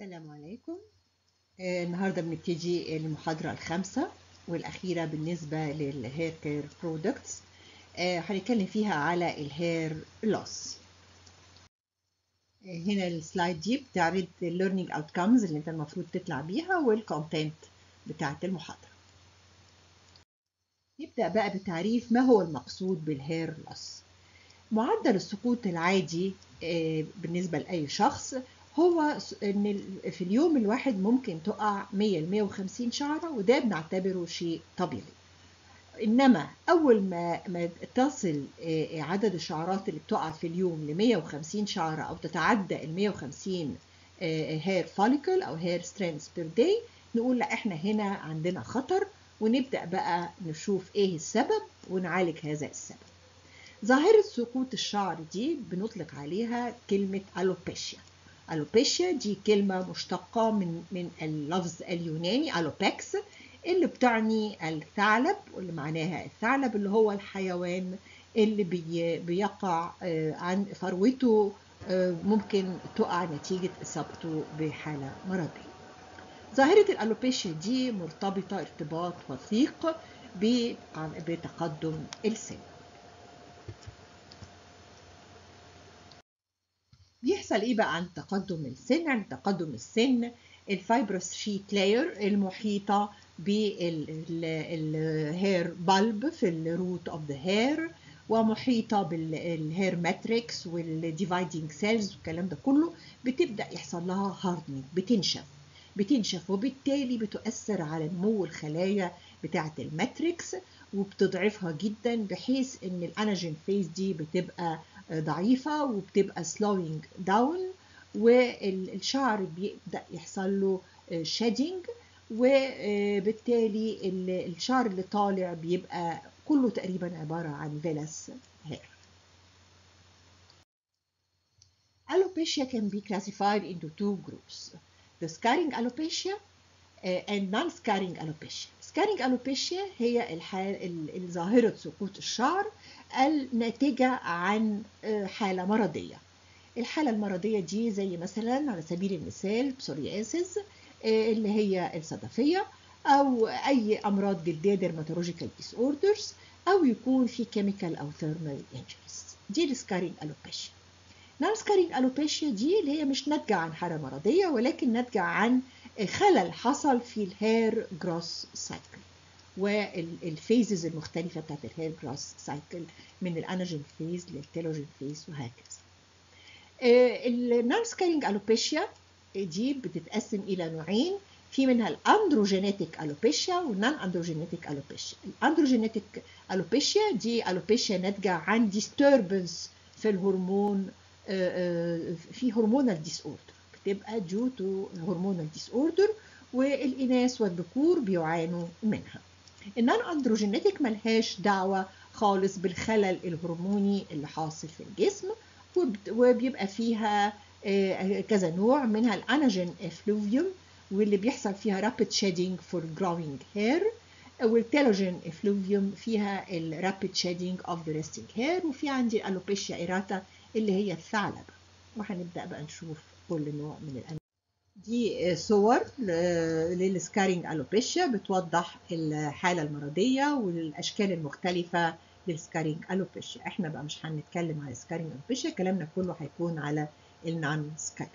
السلام عليكم آه، النهاردة بنبتدي المحاضرة الخامسة والأخيرة بالنسبة للهير كير برودكتس هنتكلم فيها على الهير لوس هنا السلايد دي بتعرض الليرنينج اوتكمز اللي انت المفروض تطلع بيها والكونتنت بتاعة المحاضرة نبدأ بقى بتعريف ما هو المقصود بالهير لوس معدل السقوط العادي آه، بالنسبة لأي شخص هو ان في اليوم الواحد ممكن تقع 100 ل 150 شعره وده بنعتبره شيء طبيعي انما اول ما ما تصل عدد الشعرات اللي بتقع في اليوم ل 150 شعره او تتعدى ال 150 هير فوليكل او هير سترينث بير داي نقول لا احنا هنا عندنا خطر ونبدا بقى نشوف ايه السبب ونعالج هذا السبب ظاهره سقوط الشعر دي بنطلق عليها كلمه الوبيشيا الوبيشيا دي كلمة مشتقة من من اللفظ اليوناني الوبكس اللي بتعني الثعلب واللي معناها الثعلب اللي هو الحيوان اللي بي بيقع عن ثروته ممكن تقع نتيجة إصابته بحالة مرضية. ظاهرة الألوبيشيا دي مرتبطة ارتباط وثيق بتقدم السن. بيحصل ايه بقى عن تقدم السن عن تقدم السن الفايبروس شيت لاير المحيطه بالهير بالب في الروت اوف ذا هير ومحيطه بالهير ماتريكس والديفايدنج سيلز والكلام ده كله بتبدا يحصل لها هاردنينج بتنشف بتنشف وبالتالي بتؤثر على نمو الخلايا بتاعه الماتريكس وبتضعفها جدا بحيث ان الاناجين فيز دي بتبقى ضعيفة وبتبقى slowing down والشعر بيبدأ يحصل له shedding وبالتالي الشعر اللي طالع بيبقى كله تقريبا عبارة عن فيلس hair. Alopecia can be classified into two groups. The scarring alopecia and non-scarring alopecia. scarring alopecia هي الحال ظاهرة سقوط الشعر الناتجة عن حالة مرضية الحالة المرضية دي زي مثلا على سبيل المثال بسورياسيس اللي هي الصدفية أو أي أمراض جلدية ديرماتولوجيكال ديس اوردرز أو يكون في كيميكال أو ثيرمال انجريز دي السكارينج ألوبيشيا نون سكارينج ألوبيشيا دي اللي هي مش ناتجة عن حالة مرضية ولكن ناتجة عن خلل حصل في الهير جروس سايكل والفيزز المختلفة بتاعت الهير جروس سايكل من الاناجين فيز للتيلوجين فيز وهكذا. النون سكارينج الوبيشيا دي بتتقسم الى نوعين في منها الاندروجينيتك الوبيشيا والنون اندروجينيتك الوبيشيا. الاندروجينيتك الوبيشيا دي الوبيشيا ناتجه عن ديستربنس في الهرمون في هرمونال ديس اوردر بتبقى ديو تو هرمونال ديس اوردر والاناث والذكور بيعانوا منها. النون اندروجينيتك ملهاش دعوه خالص بالخلل الهرموني اللي حاصل في الجسم وبيبقى فيها كذا نوع منها الاناجين افلوفيوم واللي بيحصل فيها رابid shedding for growing hair والتيلوجين افلوفيوم فيها الرابid shedding of the resting hair وفي عندي الالوبيشيا ايراتا اللي هي الثعلب وهنبدا بقى نشوف كل نوع من الانواع دي صور للسكارينج الوبيشيا بتوضح الحالة المرضية والأشكال المختلفة للسكارينج الوبيشيا احنا بقى مش هنتكلم على السكارينج الوبيشيا كلامنا كله هيكون على النون سكارينج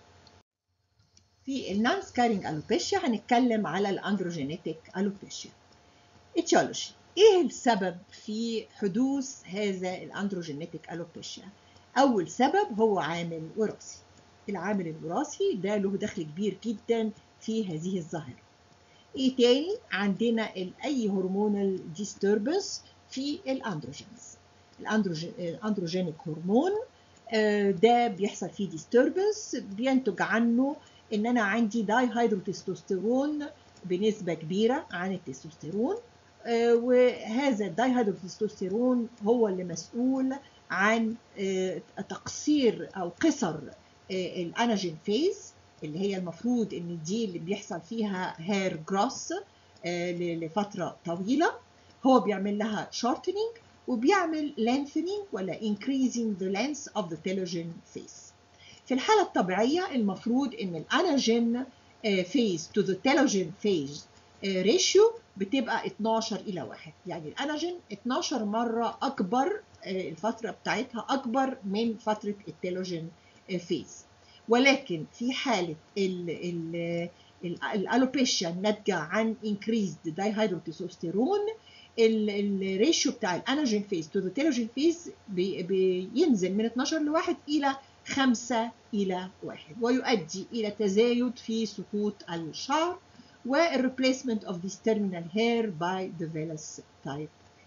في النون سكارينج الوبيشيا هنتكلم على الاندروجينيتك الوبيشيا اتيولوجي ايه السبب في حدوث هذا الاندروجينيتك الوبيشيا اول سبب هو عامل وراثي العامل الوراثي ده له دخل كبير جدا في هذه الظاهرة ايه تاني عندنا اي هرمونال ديستربنس في الاندروجينز الاندروجينيك هرمون ده بيحصل فيه ديستربنس بينتج عنه ان انا عندي داي هيدروتستوستيرون بنسبة كبيرة عن التستوستيرون وهذا الداي هيدروتستوستيرون هو اللي مسؤول عن تقصير او قصر الاناجين فيز اللي هي المفروض ان دي اللي بيحصل فيها هير جروس لفتره طويله هو بيعمل لها shortening وبيعمل lengthening ولا increasing the length of the telogen phase في الحالة الطبيعية المفروض ان الانرجين فيز تو ذا تيلوجين فيز ريشيو بتبقى 12 الى 1 يعني الانرجين 12 مرة اكبر الفترة بتاعتها اكبر من فترة التيلوجين فيز ولكن في حالة ال ال الالوبيشيا الناتجة عن increased dihydrotestosterone الريشيو بتاع الانرجين فيز تو ذا تيلوجين فيز بينزل من 12 لواحد الى 5 الى 1 ويؤدي الى تزايد في سقوط الشعر والريبليسمنت of this terminal hair by the vellus type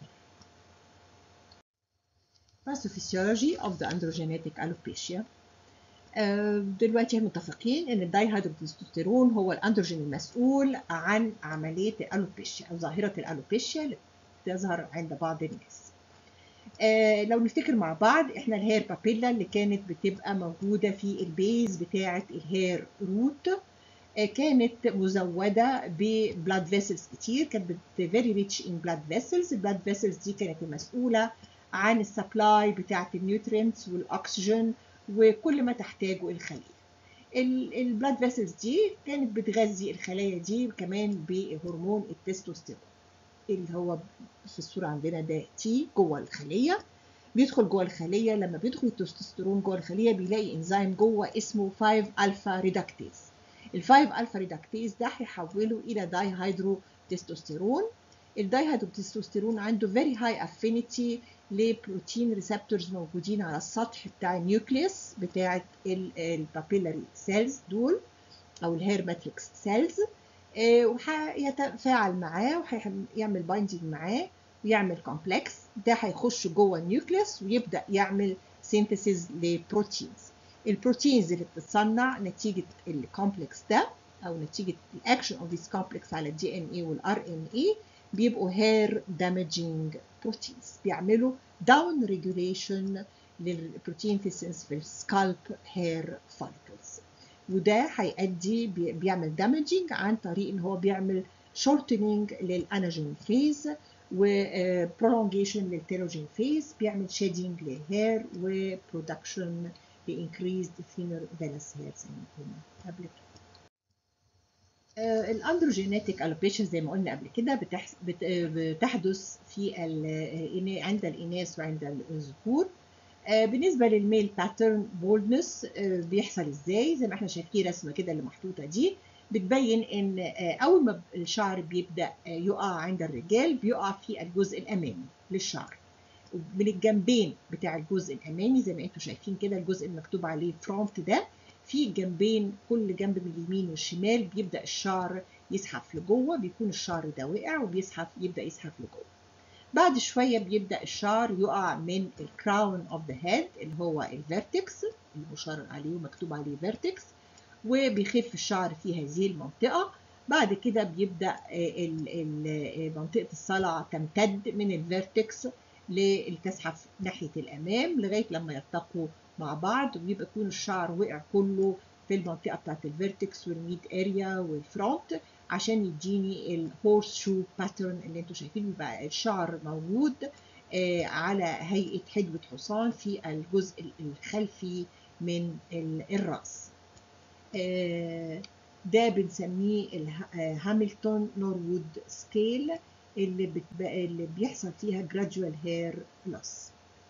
Pathophysiology of the androgenetic alopecia دلوقتي متفقين ان الدايهيدروتستوستيرون هو الاندروجين المسؤول عن عمليه الالوبيشيا او ظاهره الالوبيشيا اللي بتظهر عند بعض الناس. آه لو نفتكر مع بعض احنا الهير بابيلا اللي كانت بتبقى موجوده في البيز بتاعه الهير روت آه كانت مزوده ببلاد فيسلز كتير كانت فيري ريتش ان بلاد فيسلز البلاد فيسلز دي كانت المسؤوله عن السبلاي بتاعه النيوترينتس والاكسجين وكل ما تحتاجه الخلية البلاد فيسلز دي كانت بتغذي الخلايا دي كمان بهرمون التستوستيرون اللي هو في الصورة عندنا ده تي جوه الخلية بيدخل جوه الخلية لما بيدخل التستوستيرون جوه الخلية بيلاقي انزيم جوه اسمه 5 الفا ريدكتيز ال 5 الفا ريدكتيز ده هيحوله الى داي هيدرو تستوستيرون الداي هيدرو تستوستيرون عنده very high affinity لبروتين ريسبتورز موجودين على السطح بتاع النيوكليوس بتاعه البابيلاري سيلز دول او الهير ماتريكس سيلز وهيتفاعل معاه وهيعمل بايندينج معاه ويعمل كومبلكس ده هيخش جوه النيوكليوس ويبدا يعمل سينثيسيز لبروتينز البروتينز اللي بتتصنع نتيجه الكومبلكس ده او نتيجه الاكشن اوف ذيس كومبلكس على الدي ان اي والار ان اي بيبقوا هير دامجينج بروتينز بيعملوا داون ريجوليشن للبروتين فيسنس في السكالب هير فوليكلز وده هيؤدي بيعمل دامجينج عن طريق ان هو بيعمل شورتنينج للانرجين فيز وبرولونجيشن للتيلوجين فيز بيعمل شيدنج للهير وبرودكشن لانكريزد ثينر فيلس هير زي ما قلنا قبل كده الاندروجينيتك الوبيشن زي ما قلنا قبل كده بتحدث في عند الاناث وعند الذكور بالنسبه للميل باترن بولدنس بيحصل ازاي زي ما احنا شايفين رسمه كده اللي محطوطه دي بتبين ان اول ما الشعر بيبدا يقع عند الرجال بيقع في الجزء الامامي للشعر من الجنبين بتاع الجزء الامامي زي ما انتم شايفين كده الجزء المكتوب عليه فرونت ده في جنبين كل جنب من اليمين والشمال بيبدا الشعر يزحف لجوه بيكون الشعر ده وقع وبيزحف يبدا يزحف لجوه بعد شويه بيبدا الشعر يقع من الكراون اوف ذا هيد اللي هو الفيرتكس اللي مشار عليه ومكتوب عليه فيرتكس وبيخف الشعر في هذه المنطقه بعد كده بيبدا منطقه الصلع تمتد من الفيرتكس لتزحف ناحيه الامام لغايه لما يلتقوا مع بعض ويبقى يكون الشعر وقع كله في المنطقه بتاعت الفيرتكس والميد اريا والفرونت عشان يديني الهورس شو باترن اللي انتوا شايفين بيبقى الشعر موجود آه على هيئه حدوه حصان في الجزء الخلفي من الراس آه ده بنسميه الهامilton نوروود سكيل اللي, اللي بيحصل فيها gradual hair loss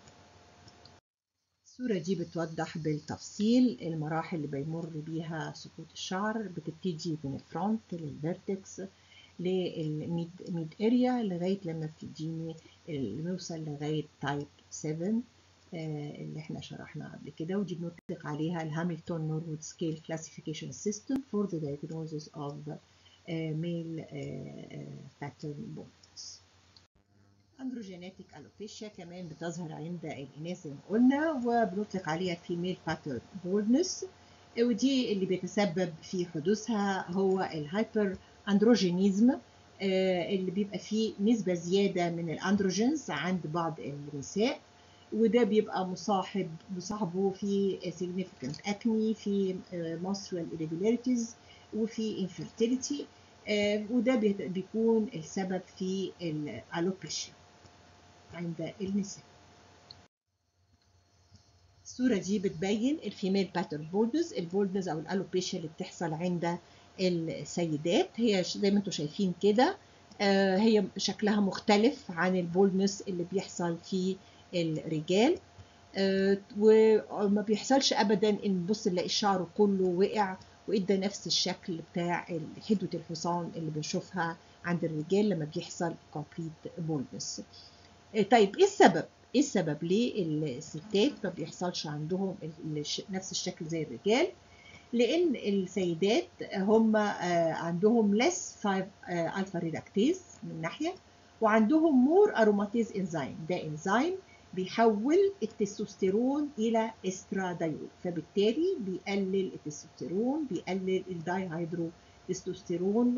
الصورة دي بتوضح بالتفصيل المراحل اللي بيمر بيها سقوط الشعر بتبتدي من الفرونت للفيرتكس للميد اريا لغاية لما بتديني نوصل لغاية تايب 7 اللي احنا شرحناها قبل كده ودي بنطلق عليها الهامilton نورwood سكيل كلاسيفيكيشن سيستم for the diagnosis of male pattern baldness. اندروجينيتك الوبيشيا كمان بتظهر عند الاناث زي ما قلنا وبنطلق عليها فيميل باترن بولدنس ودي اللي بيتسبب في حدوثها هو الهايبر اندروجينيزم اللي بيبقى فيه نسبة زيادة من الاندروجينز عند بعض النساء وده بيبقى مصاحب مصاحبه في significant acne في menstrual irregularities وفي infertility وده بيكون السبب في الالوبيشيا عند النساء الصورة دي بتبين الفيميل باترن بولدنس البولدنس أو الألوبيشيا اللي بتحصل عند السيدات هي زي ما انتم شايفين كده هي شكلها مختلف عن البولدنس اللي بيحصل في الرجال وما بيحصلش ابدا ان نبص نلاقي الشعر كله وقع وادى نفس الشكل بتاع حدوة الحصان اللي بنشوفها عند الرجال لما بيحصل كومبليت بولدنس طيب ايه السبب ايه السبب ليه الستات ما بيحصلش عندهم نفس الشكل زي الرجال لان السيدات هم عندهم less 5 الفا ريدكتيز من ناحيه وعندهم مور اروماتيز انزيم ده انزيم بيحول التستوستيرون الى استرادايول فبالتالي بيقلل التستوستيرون بيقلل الداي هيدرو تستوستيرون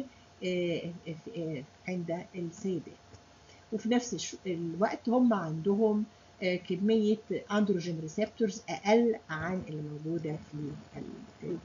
عند السيدات وفي نفس الوقت هم عندهم كمية اندروجين ريسبتورز أقل عن اللي موجودة في الرجال.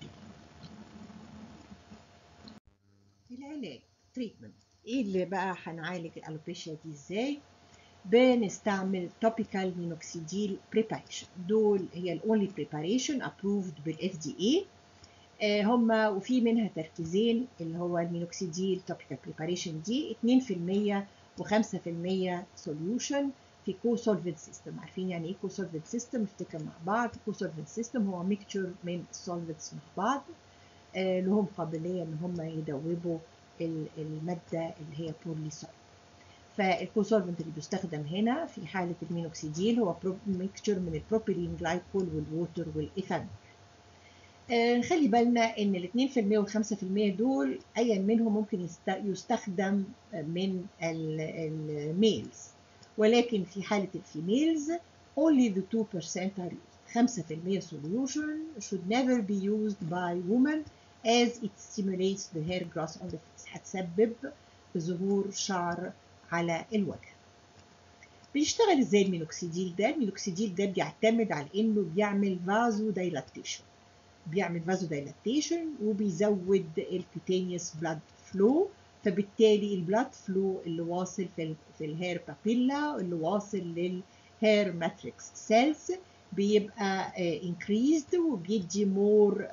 العلاج تريتمنت ايه اللي بقى هنعالج الالوبيشيا دي ازاي؟ بنستعمل توبيكال مينوكسيديل بريباريشن دول هي الاونلي بريباريشن ابروفد بالاف دي اي هما وفي منها تركيزين اللي هو المينوكسيديل توبيكال بريباريشن دي 2% و5% سوليوشن في كو سولفنت سيستم عارفين يعني ايه كو سولفنت سيستم نفتكر مع بعض كو سولفنت سيستم هو ميكتشر من السولفنتس مع بعض آه لهم قابليه ان هم يدوبوا الماده اللي هي بورلي سولفنت فالكو سولفنت اللي بيستخدم هنا في حاله المينوكسيديل هو ميكتشر من البروبيلين جلايكول والووتر والايثانول آه خلي بالنا ان ال 2% وال 5% دول ايا منهم ممكن يستخدم من الميلز ولكن في حالة الفيميلز only the 2% are used 5% solution should never be used by women as it stimulates the hair growth on the face هتسبب ظهور شعر على الوجه بيشتغل ازاي المينوكسيديل ده المينوكسيديل ده بيعتمد على انه بيعمل فازو دايلاتيشن بيعمل فازو دايلاتيشن وبيزود الكوتينيوس بلاد فلو فبالتالي البلاد فلو اللي واصل في, في الهير بابيلا اللي واصل للهير ماتريكس سيلز بيبقى انكريزد وبيدي مور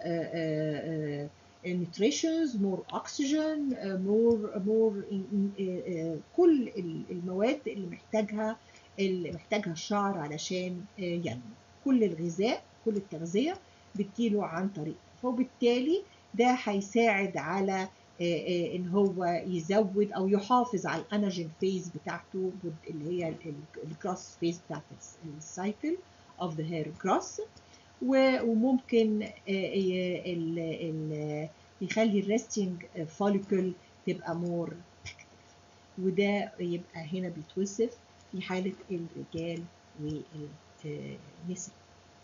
nutritions more oxygen more more كل المواد اللي محتاجها اللي محتاجها الشعر علشان ينمو كل الغذاء كل التغذية بتجيله عن طريق فبالتالي ده هيساعد على ان هو يزود او يحافظ على الانرجين فيز بتاعته اللي هي الكروس فيز بتاعت السايكل اوف ذا هير كروس وممكن ال ال يخلي الريستنج فوليكل تبقى مور اكتف وده يبقى هنا بيتوصف في حاله الرجال والنساء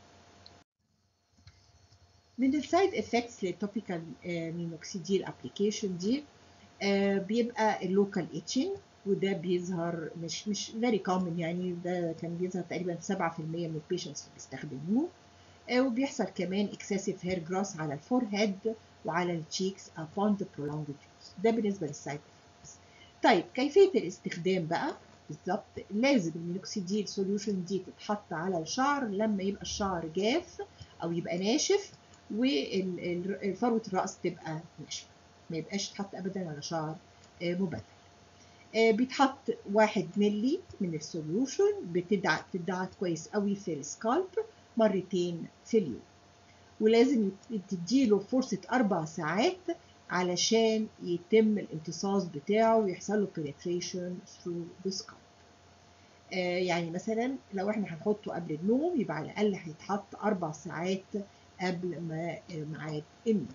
من السايد افكتس للتوبيكال مينوكسيديل ابلكيشن دي بيبقى اللوكال اتشنج وده بيظهر مش مش فيري كومن يعني ده كان بيظهر تقريبا في 7% من البيشنتس اللي بيستخدموه وبيحصل كمان excessive hair growth على الفور هيد وعلى التشيكس upon the prolonged use ده بالنسبة للسايد افكتس طيب كيفية الاستخدام بقى بالظبط لازم المينوكسيديل سوليوشن دي تتحط على الشعر لما يبقى الشعر جاف او يبقى ناشف وفروة الرأس تبقى ناشفة ما يبقاش يتحط ابدا على شعر مبلل بيتحط واحد ملي من السوليوشن بتدعك كويس قوي في السكالب مرتين في اليوم ولازم تديله فرصة أربع ساعات علشان يتم الامتصاص بتاعه ويحصل له penetration through the scalp آه يعني مثلا لو احنا هنحطه قبل النوم يبقى على الأقل هيتحط أربع ساعات قبل ما ميعاد النوم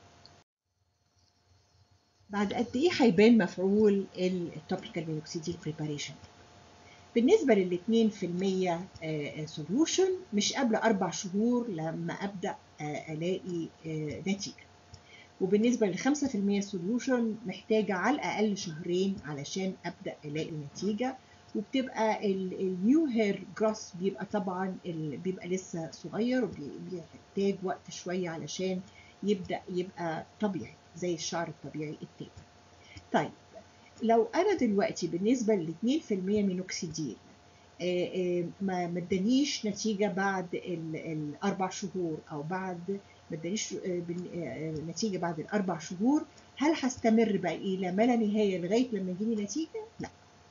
بعد قد ايه هيبان مفعول التوبيكال مينوكسيديل بريباريشن بالنسبة لل 2% سوليوشن مش قبل أربع شهور لما أبدأ ألاقي نتيجة وبالنسبة لل 5% سوليوشن محتاجة على الأقل شهرين علشان أبدأ ألاقي نتيجة وبتبقى النيو هير جروس بيبقى طبعا بيبقى لسه صغير وبيحتاج وقت شوية علشان يبدأ يبقى طبيعي زي الشعر الطبيعي التاني طيب لو انا دلوقتي بالنسبه لل 2% مينوكسيديل ما ادانيش نتيجه بعد الاربع شهور او بعد ما ادانيش نتيجه بعد الاربع شهور هل هستمر بقى الى ما لا نهايه لغايه لما يجيني نتيجه؟ لا.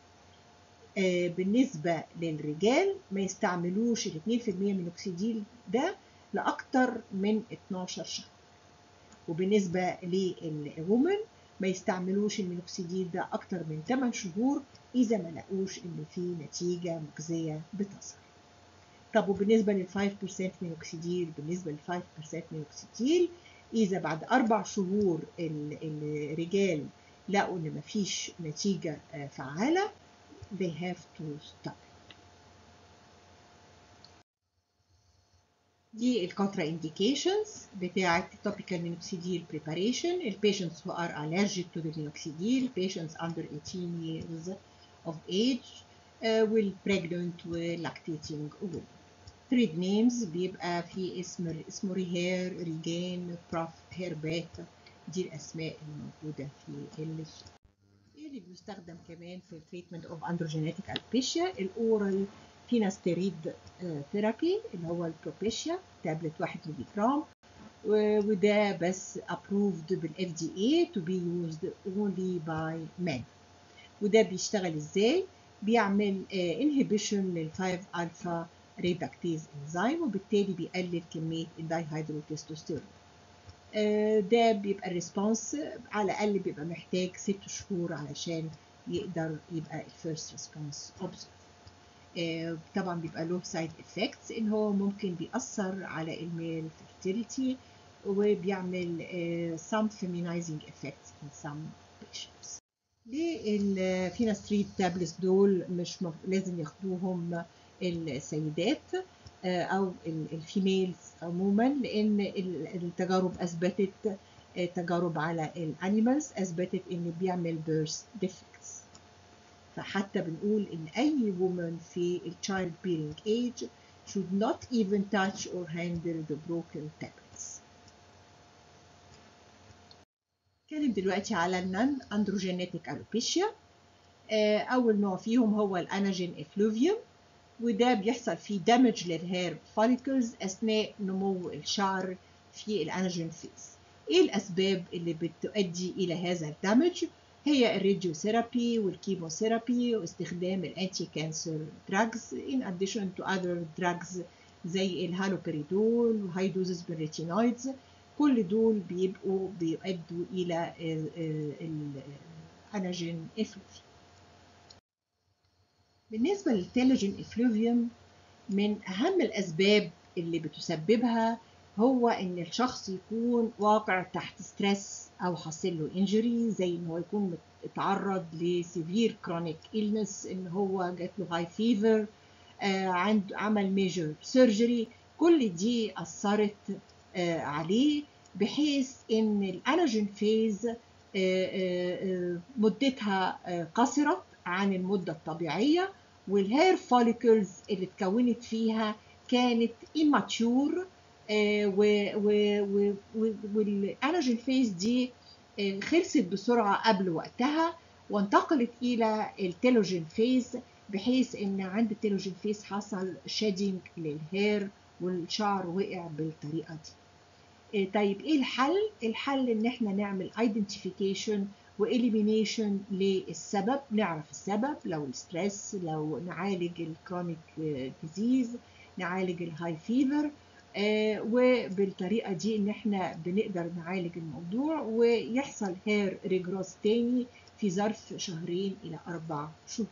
بالنسبه للرجال ما يستعملوش ال 2% من الاكسيديل ده لاكتر من 12 شهر. وبالنسبه للومن ما يستعملوش المينوكسيديل ده اكتر من 8 شهور اذا ما لقوش ان في نتيجه مجزيه بتظهر. طب وبالنسبه لل 5% مينوكسيديل بالنسبه لل 5% مينوكسيديل إذا بعد أربع شهور الرجال لقوا إن مفيش نتيجة فعالة they have to stop دي الكونترا انديكيشنز بتاعة topical minoxidil preparation ال patients who are allergic to the minoxidil patients under 18 years of age uh, will pregnant with lactating women تريد نيمز بيبقى في اسم اسمه ريهير ريجين بروف هيربات دي الاسماء الموجوده في السوق ايه اللي بيستخدم كمان في التريتمنت اوف اندروجينيتك البيشيا الاورال فيناستيريد ثيرابي اللي هو البروبيشيا تابلت 1 مللي جرام وده بس approved بالاف دي اي to be used only by men وده بيشتغل ازاي بيعمل inhibition لل 5 alpha ريدكتيز انزيم وبالتالي بيقلل كميه الدايهيدروتستوستيرون ده بيبقى الريسبونس على الاقل بيبقى محتاج ست شهور علشان يقدر يبقى الفيرست ريسبونس اوبزرف طبعا بيبقى له سايد افكتس ان هو ممكن بيأثر على الميل فيرتيليتي وبيعمل some feminizing effects in some patients ليه الفيناستريد تابلس دول مش مف... لازم ياخدوهم السيدات او الفيميلز عموما لان التجارب اثبتت تجارب على الانيمالز اثبتت ان بيعمل بيرث ديفكتس فحتى بنقول ان اي woman في التشايلد بيرنج ايج should not even touch or handle the broken tablets نتكلم دلوقتي على النون اندروجينيتك الوبيشيا اول نوع فيهم هو الاناجين افلوفيوم وده بيحصل فيه دامج للهير فوليكلز اثناء نمو الشعر في الاناجين فيز ايه الاسباب اللي بتؤدي الى هذا الدمج هي الراديوثيرابي والكيموثيرابي واستخدام الانتي كانسر دراجز in addition to other drugs زي الهالوبريدول وهاي دوزز بالريتينويدز كل دول بيبقوا بيؤدوا الى الاناجين افلوفيوم بالنسبة للتيلوجين افلوفيوم من أهم الأسباب اللي بتسببها هو إن الشخص يكون واقع تحت ستريس أو حاصل له انجري زي إن هو يكون اتعرض لسيفير كرونيك إلنس إن هو جات له هاي فيفر آه عند عمل ميجر سيرجري كل دي أثرت آه عليه بحيث إن الأناجين فيز آه مدتها قصرت عن المدة الطبيعية والهير فوليكلز اللي اتكونت فيها كانت immature والانرجين فيز دي خلصت بسرعة قبل وقتها وانتقلت إلى التيلوجين فيز بحيث إن عند التيلوجين فيز حصل شيدنج للهير والشعر وقع بالطريقة دي. طيب إيه الحل؟ الحل إن إحنا نعمل identification وإليمينيشن للسبب نعرف السبب لو الستريس لو نعالج الكرونيك ديزيز نعالج الهاي فيفر آه وبالطريقة دي إن إحنا بنقدر نعالج الموضوع ويحصل هير ريجروس تاني في ظرف شهرين إلى أربع شهور.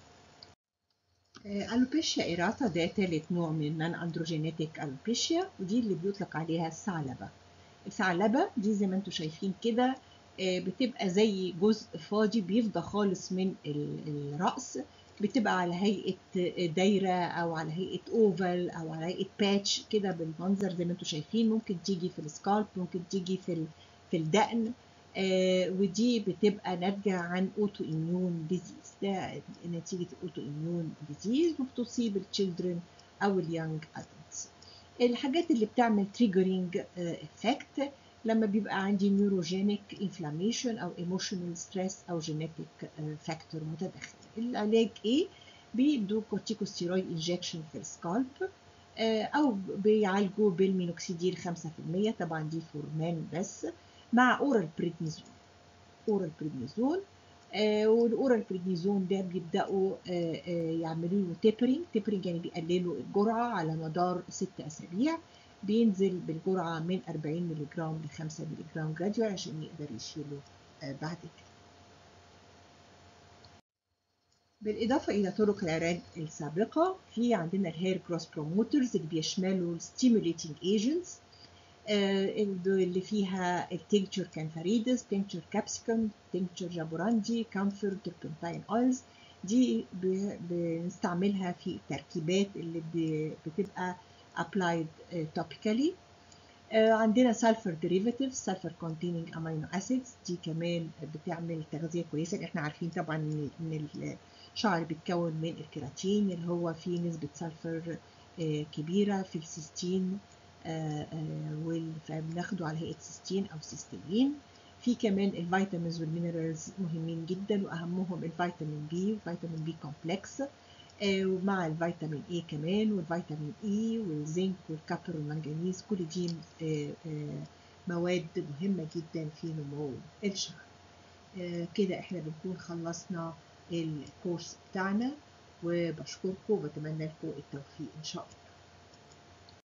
آه ألوبيشيا إيراتا ده تالت نوع من النان أندروجينيتك ألوبيشيا ودي اللي بيطلق عليها الثعلبة. الثعلبة دي زي ما انتم شايفين كده بتبقى زي جزء فاضي بيفضى خالص من الرأس بتبقى على هيئة دايرة أو على هيئة أوفال أو على هيئة باتش كده بالمنظر زي ما انتم شايفين ممكن تيجي في السكالب ممكن تيجي في في الدقن آه ودي بتبقى ناتجة عن اوتو اميون ديزيز ده نتيجة الاوتو اميون ديزيز وبتصيب التشيلدرن أو اليونج ادلتس الحاجات اللي بتعمل تريجرينج افكت لما بيبقى عندي نيوروجينيك انفلاميشن او ايموشنال ستريس او جينيتك فاكتور متدخل العلاج ايه بيدوا كورتيكوستيرويد انجكشن في السكالب او بيعالجوا بالمينوكسيديل 5% طبعا دي فورمان بس مع اورال بريدنيزون اورال بريدنيزون آه والاورال بريدنيزون ده بيبداوا آه آه يعملوا له تيبرينج تيبرينج يعني بيقللوا الجرعه على مدار ست اسابيع بينزل بالجرعه من 40 مللي جرام ل 5 مللي جرام جراديوال عشان يقدر يشيله بعد كده بالإضافة إلى طرق العلاج السابقة في عندنا الهير جروس بروموترز اللي بيشملوا الستيموليتنج ايجنتس اللي فيها التنكتشر كانفاريدس تنكتشر كابسيكم تنكتشر جابوراندي كامفور تربنتاين اويلز دي بنستعملها في التركيبات اللي بتبقى applied topically عندنا سلفر ديريفاتيفز سلفر containing amino acids دي كمان بتعمل تغذية كويسة احنا عارفين طبعا ان الشعر بيتكون من الكيراتين اللي هو فيه نسبة سلفر كبيرة في السيستين فبناخده على هيئة سيستين أو سيستين في كمان الفيتامينز والمينرالز مهمين جدا وأهمهم الفيتامين بي والفيتامين بي كومبلكس ومع الفيتامين اي كمان والفيتامين اي والزنك والكابر والمنجنيز كل دي مواد مهمة جدا في نمو الشعر كده احنا بنكون خلصنا الكورس بتاعنا وبشكركم وبتمنى لكم التوفيق ان شاء الله